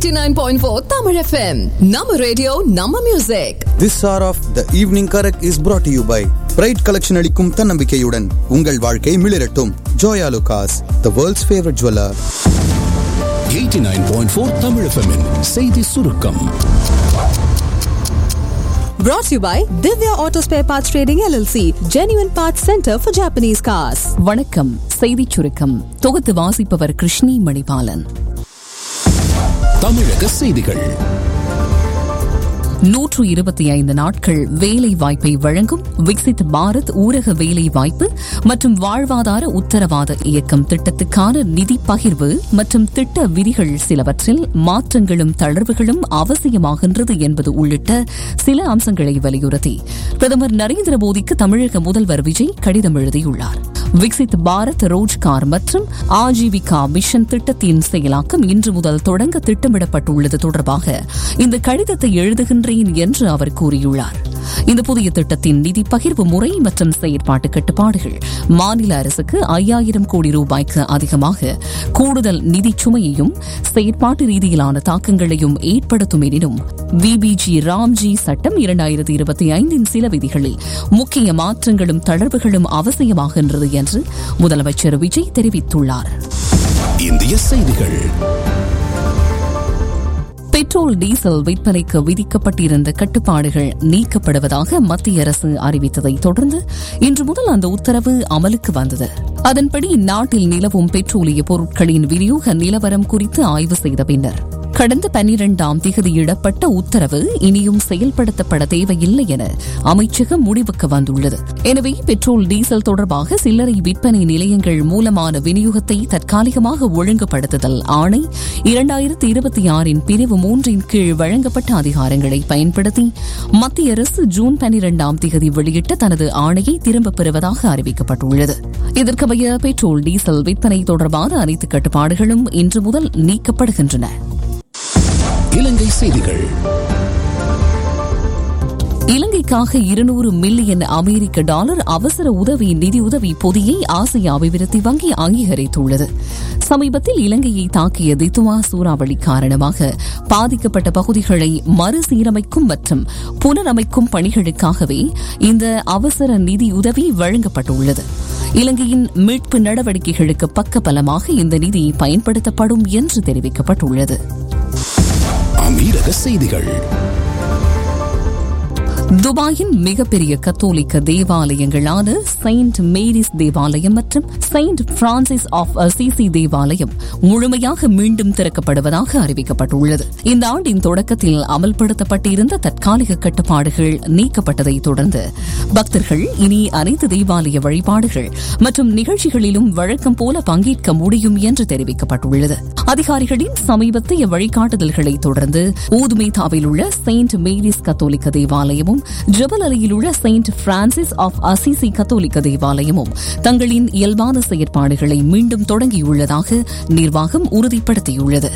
89.4 Tamil FM. Nama radio, Nama music. This hour of the evening correct is brought to you by Pride collection அளிக்கும் தன்னம்பிக்கையுடன் உங்கள் வாழ்க்கை மிளிரட்டும் Joyalukkas the world's favourite jeweller 89.4 Tamil FM -இன் செய்தி சுருக்கம் Brought to you by Divya Auto Spare Parts Trading LLC, Genuine Parts Center for Japanese Cars. வணக்கம் செய்திச் சுருக்கம் தொகுத்து வாசிப்பவர் கிருஷ்ணி மணிபாலன் தமிழக செய்திகள் நூற்று இருபத்தி ஐந்து நாட்கள் வேலை வாய்ப்பை வழங்கும் விக்சித் பாரத் ஊரக வேலை வாய்ப்பு மற்றும் வாழ்வாதார உத்தரவாத இயக்கம் திட்டத்துக்கான நிதி பகிர்வு மற்றும் திட்ட விதிகள் சிலவற்றில் மாற்றங்களும் தளர்வுகளும் அவசியமாகின்றது என்பது உள்ளிட்ட சில அம்சங்களை வலியுறுத்தி பிரதமர் நரேந்திர மோடிக்கு தமிழக முதல்வர் விஜய் கடிதம் எழுதியுள்ளார் விக்சித் பாரத் ரோஜ்கார் மற்றும் ஆஜீவிகா மிஷன் திட்டத்தின் செயலாக்கம் இன்று முதல் தொடங்க திட்டமிடப்பட்டுள்ளது தொடர்பாக இந்த கடிதத்தை எழுதுகின்றேன் என்று அவர் கூறியுள்ளார் இந்த புதிய திட்டத்தின் நிதி பகிர்வு முறை மற்றும் செயற்பாட்டு கட்டுப்பாடுகள் மாநில அரசுக்கு ஐயாயிரம் கோடி ரூபாய்க்கு அதிகமாக கூடுதல் நிதி சுமையையும் செயற்பாட்டு ரீதியிலான தாக்கங்களையும் ஏற்படுத்தும் எனினும் விபிஜி ராம்ஜி சட்டம் இரண்டாயிரத்தி இருபத்தி ஐந்தின் சில விதிகளில் முக்கிய மாற்றங்களும் தளர்வுகளும் அவசியமாகின்றது என்று முதலமைச்சர் விஜய் தெரிவித்துள்ளார் இந்திய செய்திகள் பெட்ரோல் டீசல் விற்பனைக்கு விதிக்கப்பட்டிருந்த கட்டுப்பாடுகள் நீக்கப்படுவதாக மத்திய அரசு அறிவித்ததை தொடர்ந்து இன்று முதல் அந்த உத்தரவு அமலுக்கு வந்தது அதன்படி நாட்டில் நிலவும் பெட்ரோலிய பொருட்களின் விநியோக நிலவரம் குறித்து ஆய்வு செய்த பின்னர் கடந்த பன்னிரண்டாம் திகதியிடப்பட்ட உத்தரவு இனியும் செயல்படுத்தப்பட தேவையில்லை என அமைச்சகம் முடிவுக்கு வந்துள்ளது எனவே பெட்ரோல் டீசல் தொடர்பாக சில்லறை விற்பனை நிலையங்கள் மூலமான விநியோகத்தை தற்காலிகமாக ஒழுங்குபடுத்துதல் ஆணை இரண்டாயிரத்தி இருபத்தி ஆறின் பிரிவு மூன்றின் கீழ் வழங்கப்பட்ட அதிகாரங்களை பயன்படுத்தி மத்திய அரசு ஜூன் பன்னிரண்டாம் திகதி வெளியிட்ட தனது ஆணையை திரும்பப் பெறுவதாக அறிவிக்கப்பட்டுள்ளது இதற்கமைய பெட்ரோல் டீசல் விற்பனை தொடர்பான அனைத்து கட்டுப்பாடுகளும் இன்று முதல் நீக்கப்படுகின்றன இலங்கை செய்திகள் இலங்கைக்காக இருநூறு மில்லியன் அமெரிக்க டாலர் அவசர உதவி நிதியுதவி பொதியை ஆசிய அபிவிருத்தி வங்கி அங்கீகரித்துள்ளது சமீபத்தில் இலங்கையை தாக்கிய தித்துவா சூறாவளி காரணமாக பாதிக்கப்பட்ட பகுதிகளை மறுசீரமைக்கும் மற்றும் புனரமைக்கும் பணிகளுக்காகவே இந்த அவசர நிதியுதவி வழங்கப்பட்டுள்ளது இலங்கையின் மீட்பு நடவடிக்கைகளுக்கு பக்கபலமாக இந்த நிதி பயன்படுத்தப்படும் என்று தெரிவிக்கப்பட்டுள்ளது அமீரக செய்திகள் துபாயின் மிகப்பெரிய கத்தோலிக்க தேவாலயங்களான செயின்ட் மேரிஸ் தேவாலயம் மற்றும் செயின்ட் பிரான்சிஸ் ஆஃப் அசிசி தேவாலயம் முழுமையாக மீண்டும் திறக்கப்படுவதாக அறிவிக்கப்பட்டுள்ளது இந்த ஆண்டின் தொடக்கத்தில் அமல்படுத்தப்பட்டிருந்த தற்காலிக கட்டுப்பாடுகள் நீக்கப்பட்டதை தொடர்ந்து பக்தர்கள் இனி அனைத்து தேவாலய வழிபாடுகள் மற்றும் நிகழ்ச்சிகளிலும் வழக்கம் போல பங்கேற்க முடியும் என்று தெரிவிக்கப்பட்டுள்ளது அதிகாரிகளின் சமீபத்திய வழிகாட்டுதல்களை தொடர்ந்து ஊதுமேதாவில் உள்ள செயின்ட் மேரிஸ் கத்தோலிக்க தேவாலயமும் ஜபல் அலியில் உள்ள செயின்ட் பிரான்சிஸ் ஆஃப் அசிசி கத்தோலிக்க தேவாலயமும் தங்களின் இயல்பான செயற்பாடுகளை மீண்டும் தொடங்கியுள்ளதாக நிர்வாகம் உறுதிப்படுத்தியுள்ளது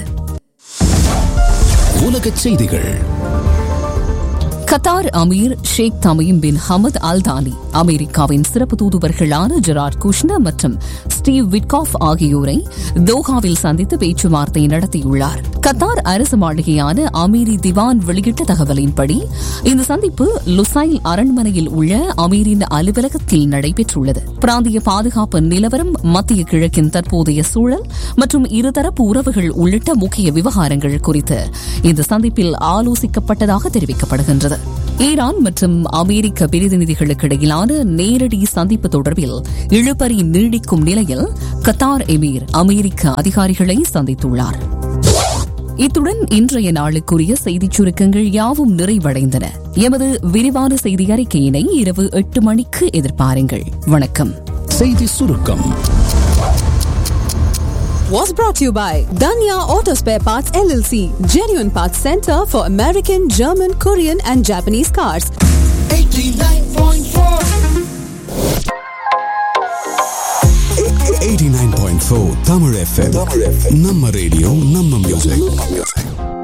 உலகச் செய்திகள் Qatar emir Sheikh Tamim bin Hamad Al Thani அமெரிக்காவின் சிறப்பு தூதுவர்களான ஜெரார்ட் குஷ்னர் மற்றும் ஸ்டீவ் விட்காஃப் ஆகியோரை தோஹாவில் சந்தித்து பேச்சுவார்த்தை நடத்தியுள்ளார் கத்தார் அரசு மாளிகையான அமீரி திவான் வெளியிட்ட தகவலின்படி இந்த சந்திப்பு லுசைல் அரண்மனையில் உள்ள அமீரின் அலுவலகத்தில் நடைபெற்றுள்ளது பிராந்திய பாதுகாப்பு நிலவரம் மத்திய கிழக்கின் தற்போதைய சூழல் மற்றும் இருதரப்பு உறவுகள் உள்ளிட்ட முக்கிய விவகாரங்கள் குறித்து இந்த சந்திப்பில் ஆலோசிக்கப்பட்டதாக தெரிவிக்கப்படுகின்றது ஈரான் மற்றும் அமெரிக்க பிரதிநிதிகளுக்கு இடையிலான நேரடி சந்திப்பு தொடர்பில் இழுபறி நீடிக்கும் நிலையில் கத்தார் எமீர் அமெரிக்க அதிகாரிகளை சந்தித்துள்ளார் இத்துடன் இன்றைய நாளுக்குரிய செய்திச் சுருக்கங்கள் யாவும் நிறைவடைந்தன எமது விரிவான செய்தி அறிக்கையினை இரவு எட்டு மணிக்கு எதிர்பாருங்கள் வணக்கம் செய்தி சுருக்கம் Was brought to you by Danya Auto Spare Parts LLC, Genuine Parts Center for American, German, Korean, and Japanese cars. 89.4 Tamil FM நம்ம ரேடியோ நம்ம மியூசிக்